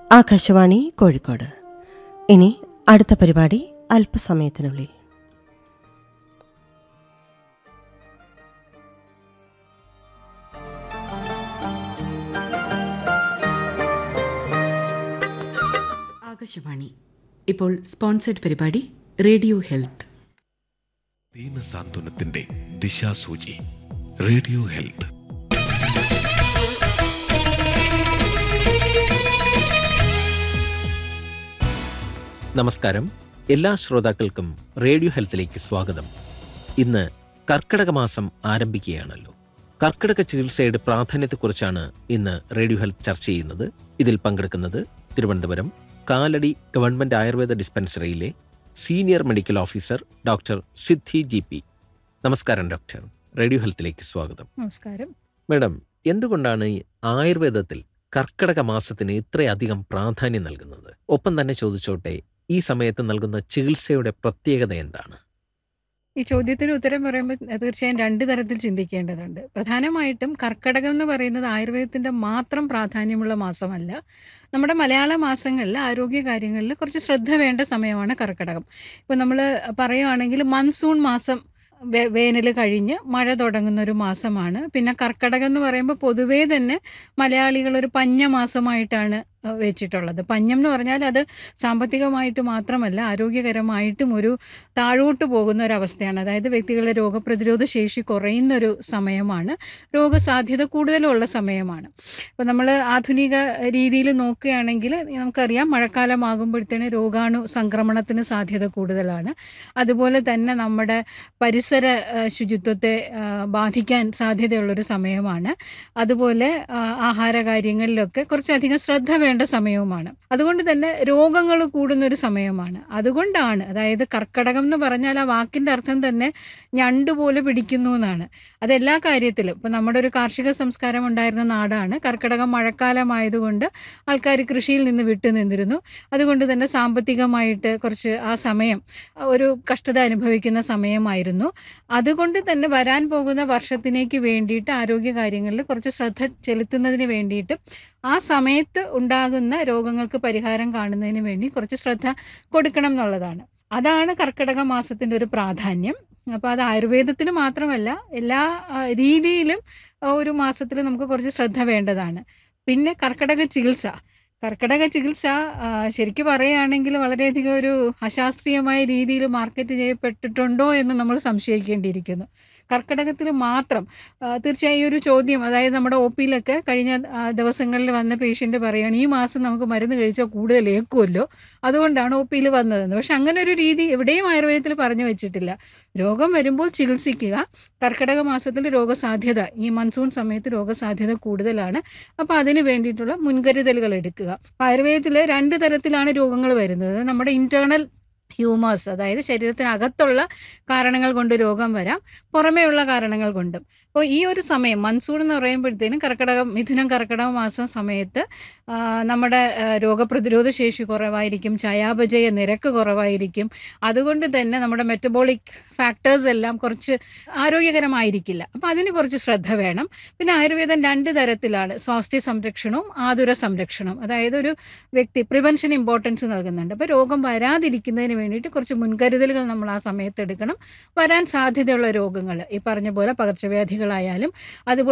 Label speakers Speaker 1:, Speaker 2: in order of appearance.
Speaker 1: ആകാശവാണി കോഴിക്കോട് ഇനി അടുത്ത പരിപാടി അല്പസമയത്തിനുള്ളിൽ
Speaker 2: ആകാശവാണി ഇപ്പോൾ സ്പോൺസേഡ് പരിപാടി റേഡിയോ ഹെൽത്ത്
Speaker 3: ദീനസാന്ത്വനത്തിന്റെ ദിശാസൂചി റേഡിയോ ഹെൽത്ത്
Speaker 4: നമസ്കാരം എല്ലാ ശ്രോതാക്കൾക്കും റേഡിയോ ഹെൽത്തിലേക്ക് സ്വാഗതം ഇന്ന് കർക്കിടക മാസം ആരംഭിക്കുകയാണല്ലോ കർക്കിടക ചികിത്സയുടെ പ്രാധാന്യത്തെക്കുറിച്ചാണ് ഇന്ന് റേഡിയോ ഹെൽത്ത് ചർച്ച ചെയ്യുന്നത് ഇതിൽ പങ്കെടുക്കുന്നത് തിരുവനന്തപുരം കാലടി ഗവൺമെന്റ് ആയുർവേദ ഡിസ്പെൻസറിയിലെ senior medical officer doctor Siddhi G P നമസ്കാരം ഡോക്ടർ റേഡിയോ ഹെൽത്തിലേക്ക് സ്വാഗതം
Speaker 5: നമസ്കാരം
Speaker 4: മേഡം എന്തുകൊണ്ടാണ് ഈ ആയുർവേദത്തിൽ കർക്കിടക മാസത്തിന് ഇത്രയധികം പ്രാധാന്യം നൽകുന്നത് ഒപ്പം തന്നെ ചോദിച്ചോട്ടെ ഈ സമയത്ത് നൽകുന്ന ചികിത്സയുടെ പ്രത്യേകത എന്താണ്
Speaker 5: ഈ ചോദ്യത്തിന് ഉത്തരം പറയുമ്പോൾ തീർച്ചയായും രണ്ട് തരത്തിൽ ചിന്തിക്കേണ്ടതുണ്ട് പ്രധാനമായിട്ടും കർക്കടകം എന്ന് പറയുന്നത് ആയുർവേദത്തിന്റെ മാത്രം പ്രാധാന്യമുള്ള മാസമല്ല നമ്മുടെ മലയാള മാസങ്ങളിൽ ആരോഗ്യ കാര്യങ്ങളിൽ കുറച്ച് ശ്രദ്ധ വേണ്ട സമയമാണ് കർക്കടകം ഇപ്പോൾ നമ്മൾ പറയുവാണെങ്കിൽ മൺസൂൺ മാസം വേനൽ കഴിഞ്ഞ് മഴ തുടങ്ങുന്ന ഒരു മാസമാണ് പിന്നെ കർക്കടകം എന്ന് പറയുമ്പോൾ പൊതുവേ തന്നെ മലയാളികൾ ഒരു പഞ്ഞ മാസമായിട്ടാണ് അഹ് വെച്ചിട്ടുള്ളത് പഞ്ഞം എന്ന് പറഞ്ഞാൽ അത് സാമ്പത്തികമായിട്ട് മാത്രമല്ല ആരോഗ്യകരമായിട്ടും ഒരു താഴോട്ട് പോകുന്ന ഒരു അവസ്ഥയാണ് അതായത് വ്യക്തികളുടെ രോഗപ്രതിരോധ ശേഷി കുറയുന്ന ഒരു സമയമാണ് രോഗസാധ്യത കൂടുതലുള്ള സമയമാണ് ഇപ്പോൾ നമ്മൾ ആധുനിക രീതിയിൽ നോക്കുകയാണെങ്കിൽ നമുക്കറിയാം മഴക്കാലമാകുമ്പോഴത്തേന് രോഗാണു സംക്രമണത്തിന് സാധ്യത കൂടുതലാണ് അതുപോലെ തന്നെ നമ്മുടെ പരിസര ആ, ശുചിത്വത്തെ ആ, ബാധിക്കാൻ സാധ്യതയുള്ളൊരു സമയമാണ് അതുപോലെ ആ, ആഹാര കാര്യങ്ങളിലൊക്കെ കുറച്ചധികം ശ്രദ്ധ വേണ്ട സമയവുമാണ് അതുകൊണ്ട് തന്നെ രോഗങ്ങൾ കൂടുന്ന ഒരു സമയമാണ് അതുകൊണ്ടാണ് അതായത് കർക്കടകം എന്ന് പറഞ്ഞാൽ ആ വാക്കിന്റെ അർത്ഥം തന്നെ ഞണ്ട് പോലെ പിടിക്കുന്നു എന്നാണ് അതെല്ലാ കാര്യത്തിലും ഇപ്പം നമ്മുടെ ഒരു കാർഷിക സംസ്കാരം ഉണ്ടായിരുന്ന നാടാണ് കർക്കടകം മഴക്കാലമായതുകൊണ്ട് ആൾക്കാർ കൃഷിയിൽ നിന്ന് വിട്ടു നിന്നിരുന്നു അതുകൊണ്ട് തന്നെ സാമ്പത്തികമായിട്ട് കുറച്ച് ആ സമയം ഒരു കഷ്ടത അനുഭവിക്കുന്ന സമയമായിരുന്നു അതുകൊണ്ട് തന്നെ വരാൻ പോകുന്ന വർഷത്തിലേക്ക് വേണ്ടിയിട്ട് ആരോഗ്യ കാര്യങ്ങളിൽ കുറച്ച് ശ്രദ്ധ ചെലുത്തുന്നതിന് വേണ്ടിയിട്ട് ആ സമയത്ത് ഉണ്ടാകുന്ന രോഗങ്ങൾക്ക് പരിഹാരം കാണുന്നതിന് വേണ്ടി കുറച്ച് ശ്രദ്ധ കൊടുക്കണം എന്നുള്ളതാണ് അതാണ് കർക്കിടക മാസത്തിൻ്റെ ഒരു പ്രാധാന്യം അപ്പോൾ അത് ആയുർവേദത്തിൽ മാത്രമല്ല എല്ലാ ആ, രീതിയിലും ആ, ഒരു മാസത്തിൽ നമുക്ക് കുറച്ച് ശ്രദ്ധ വേണ്ടതാണ് പിന്നെ കർക്കിടക ചികിത്സ കർക്കിടക ചികിത്സ ആ, ശരിക്കും പറയുകയാണെങ്കിൽ വളരെയധികം ഒരു അശാസ്ത്രീയമായ രീതിയിൽ മാർക്കറ്റ് ചെയ്യപ്പെട്ടിട്ടുണ്ടോ എന്ന് നമ്മൾ സംശയിക്കേണ്ടിയിരിക്കുന്നു കർക്കിടകത്തിൽ മാത്രം ആ, തീർച്ചയായും ഈ ഒരു ചോദ്യം അതായത് നമ്മുടെ ഒ പിയിലൊക്കെ കഴിഞ്ഞ ആ, ദിവസങ്ങളിൽ വന്ന പേഷ്യൻ്റ് പറയുകയാണ് ഈ മാസം നമുക്ക് മരുന്ന് കഴിച്ചാൽ കൂടുതൽ ഏക്കുമല്ലോ അതുകൊണ്ടാണ് ഒ പിയിൽ വന്നതെന്ന് പക്ഷെ അങ്ങനെ ഒരു രീതി എവിടെയും ആയുർവേദത്തിൽ പറഞ്ഞു വെച്ചിട്ടില്ല രോഗം വരുമ്പോൾ ചികിത്സിക്കുക കർക്കിടക മാസത്തിൽ രോഗസാധ്യത ഈ മൺസൂൺ സമയത്ത് രോഗസാധ്യത കൂടുതലാണ് അപ്പോൾ അതിന് വേണ്ടിയിട്ടുള്ള മുൻകരുതലുകൾ എടുക്കുക അപ്പോൾ ആയുർവേദത്തിൽ രണ്ട് തരത്തിലാണ് രോഗങ്ങൾ വരുന്നത് നമ്മുടെ ഇന്റേണൽ ഹ്യൂമേഴ്സ് അതായത് ശരീരത്തിനകത്തുള്ള കാരണങ്ങൾ കൊണ്ട് രോഗം വരാം പുറമേയുള്ള കാരണങ്ങൾ കൊണ്ടും അപ്പോൾ ഈ ഒരു സമയം മൺസൂൺ എന്ന് പറയുമ്പോഴത്തേനും കർക്കിടകം മിഥുനം കർക്കിടക മാസം സമയത്ത് ആ, നമ്മുടെ ആ, രോഗപ്രതിരോധ ശേഷി കുറവായിരിക്കും ചയാപചയ നിരക്ക് കുറവായിരിക്കും അതുകൊണ്ട് തന്നെ നമ്മുടെ മെറ്റബോളിക് ഫാക്ടേഴ്സ് എല്ലാം കുറച്ച് ആരോഗ്യകരമായിരിക്കില്ല അപ്പോൾ അതിന് കുറച്ച് ശ്രദ്ധ വേണം പിന്നെ ആയുർവേദം രണ്ട് തരത്തിലാണ് സ്വാസ്ഥ്യ സംരക്ഷണവും ആതുര സംരക്ഷണവും അതായത് ഒരു വ്യക്തി പ്രിവെൻഷൻ ഇമ്പോർട്ടൻസ് നൽകുന്നുണ്ട് അപ്പോൾ രോഗം വരാതിരിക്കുന്നതിന് വേണ്ടിയിട്ട് കുറച്ച് മുൻകരുതലുകൾ നമ്മൾ ആ സമയത്ത് എടുക്കണം വരാൻ സാധ്യതയുള്ള രോഗങ്ങൾ ഈ പറഞ്ഞ പോലെ പകർച്ചവ്യാധികളായാലും അതുപോലെ